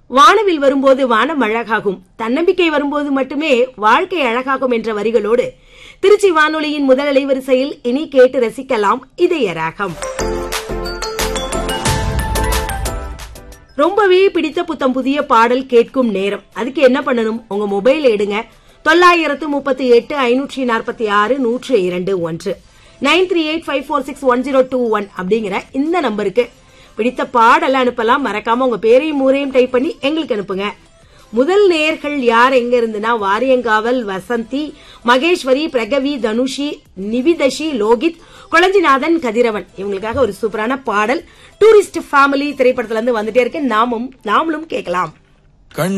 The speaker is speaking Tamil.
வானவில் வரும்போது வானம் அழகாகும் தன்னம்பிக்கை வரும்போது மட்டுமே வாழ்க்கை அழகாகும் என்ற வரிகளோடு திருச்சி வானொலியின் முதல் அலைவரிசையில் இனி கேட்டு ரசிக்கலாம் இதய ராகம் ரொம்பவே பிடித்த புத்தம் புதிய பாடல் கேட்கும் நேரம் அதுக்கு என்ன பண்ணணும் உங்க மொபைல் எடுங்க தொள்ளாயிரத்து முப்பத்தி எட்டு ஐநூற்றி நாற்பத்தி ஆறு நூற்று இரண்டு ஒன்று nine three eight five four six one zero two one அப்படிங்கிற இந்த நம்பருக்கு பிடித்த பாடலை அனுப்பலாம் மறக்காம உங்க பேரையும் ஊரையும் டைப் பண்ணி எங்களுக்கு அனுப்புங்க முதல் நேயர்கள் யார் எங்க இருந்துன்னா வாரியங்காவல் வசந்தி மகேஸ்வரி பிரகவி தனுஷி நிவிதஷி லோகித் குளஞ்சிநாதன் கதிரவன் இவங்களுக்காக ஒரு சூப்பரான பாடல் டூரிஸ்ட் ஃபேமிலி திரைப்படத்துல இருந்து வந்துட்டே இருக்கு நாமும் நாமளும் கேட்கலாம் கண்